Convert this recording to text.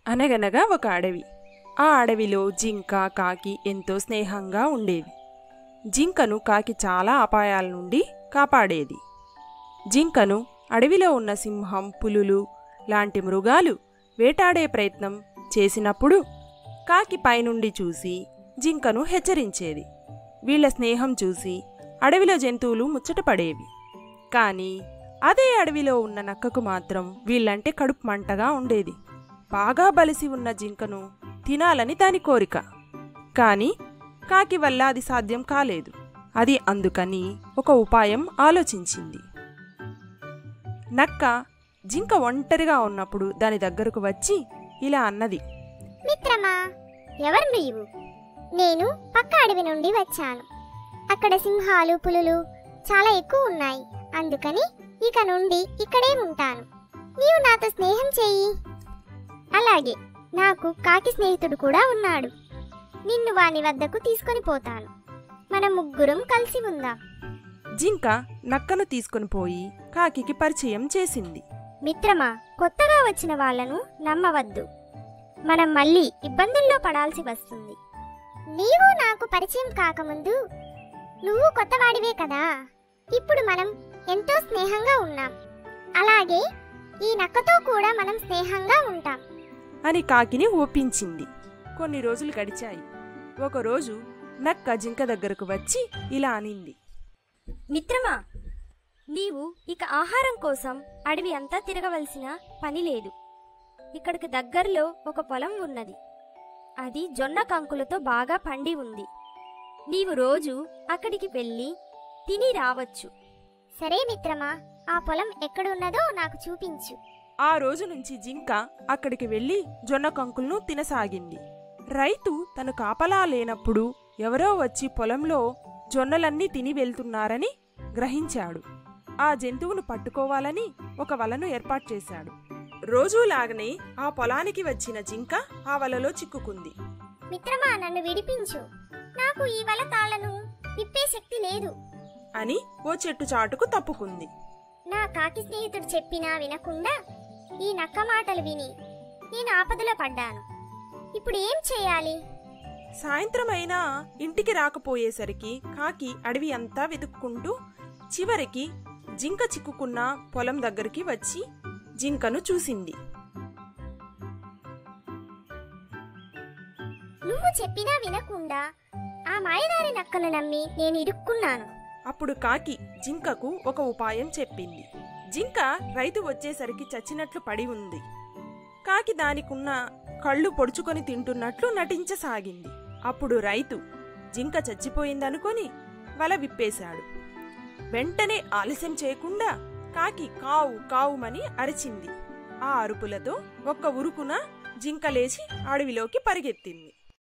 అనగనగా ఒక అడవి ఆ అడవిలో జింక కాకి ఎంతో స్నేహంగా ఉండేవి జింకను కాకి చాలా అపాయాల నుండి కాపాడేది జింకను అడవిలో ఉన్న సింహం పులులు లాంటి మృగాలు వేటాడే ప్రయత్నం చేసినప్పుడు కాకి పైనుండి చూసి జింకను హెచ్చరించేది వీళ్ళ స్నేహం చూసి అడవిలో జంతువులు ముచ్చటపడేవి కానీ అదే అడవిలో ఉన్న నక్కకు మాత్రం వీళ్ళంటే కడుపు మంటగా ఉండేది బాగా బలిసి ఉన్న జింకను తినాలని దాని కోరిక కాని కాకి వల్ల అది సాధ్యం కాలేదు అది అందుకని ఒక ఉపాయం ఆలోచించింది నక్క జింక ఒంటరిగా ఉన్నప్పుడు దాని దగ్గరకు వచ్చి ఇలా అన్నది మిత్రమా ఎవరు నీవు నేను పక్క అడవి నుండి వచ్చాను అక్కడ సింహాలు పులులు చాలా ఎక్కువ ఉన్నాయి అందుకని ఇక నుండి ఇక్కడే ఉంటాను నీవు నాతో స్నేహం చెయ్యి అలాగే నాకు కాకి స్నేహితుడు కూడా ఉన్నాడు నిన్ను వాని వద్దకు తీసుకొని పోతాను మన ముగ్గురం కలిసి ఉందాం జింక నక్కను తీసుకుని పోయి కాకికి పరిచయం చేసింది మిత్రమా కొత్తగా వచ్చిన వాళ్ళను నమ్మవద్దు మనం మళ్ళీ ఇబ్బందుల్లో పడాల్సి వస్తుంది నీవు నాకు పరిచయం కాకముందు నువ్వు కొత్తవాడివే కదా ఇప్పుడు మనం ఎంతో స్నేహంగా ఉన్నాం అలాగే ఈ నక్కతో కూడా మనం స్నేహంగా ఉంటాం అని కాకిని ఒప్పించింది కొన్ని రోజులు గడిచాయి ఒకరోజు నక్క జింక దగ్గరకు వచ్చి ఇలా అనింది మిత్రమా నీవు ఇక ఆహారం కోసం అడవి అంతా తిరగవలసిన పని లేదు ఇక్కడికి దగ్గరలో ఒక పొలం ఉన్నది అది జొన్న కంకులతో బాగా పండి ఉంది నీవు రోజు అక్కడికి వెళ్ళి తిని రావచ్చు సరే మిత్రమా ఆ పొలం ఎక్కడున్నదో నాకు చూపించు ఆ రోజు నుంచి జింక అక్కడికి వెళ్లి జొన్న కంకులను తినసాగింది రైతు తను కాపలా లేనప్పుడు ఎవరో వచ్చి పొలంలో జొన్నలన్నీ తిని వెళ్తున్నారని గ్రహించాడు ఆ జంతువును పట్టుకోవాలని ఒక వలను ఏర్పాటు చేశాడు రోజూలాగనే ఆ పొలానికి వచ్చిన జింక ఆ వలలో చిక్కుకుంది మిత్రమా నన్ను విడిపించు నాకు ఈ వల తాళ్లను విప్పే శక్తి లేదు అని ఓ చెట్టు చాటుకు తప్పుకుంది నా కాకి స్నేహితుడు చెప్పినా వినకుండా ఈ నక్క మాటలు విని నేను ఆపదలో పడ్డాను ఇప్పుడు ఏం చేయాలి సాయంత్రం అయినా ఇంటికి రాకపోయేసరికి కాకి అడవి అంతా వెతుక్కుంటూ చివరికి జింక చిక్కుకున్న పొలం దగ్గరికి వచ్చి జింకను చూసింది నువ్వు చెప్పినా వినకుండా ఆ మాయదారి నక్కను నమ్మి నేను ఇరుక్కున్నాను అప్పుడు కాకి జింకకు ఒక ఉపాయం చెప్పింది జింక రైతు వచ్చేసరికి చచ్చినట్లు పడి ఉంది కాకి దానికున్న కళ్ళు పొడుచుకొని తింటున్నట్లు నటించసాగింది అప్పుడు రైతు జింక చచ్చిపోయిందనుకొని వల విప్పేశాడు వెంటనే ఆలస్యం చేయకుండా కాకి కావు కావుమని అరిచింది ఆ అరుపులతో ఒక్క ఉరుకున జింక లేచి అడవిలోకి పరిగెత్తింది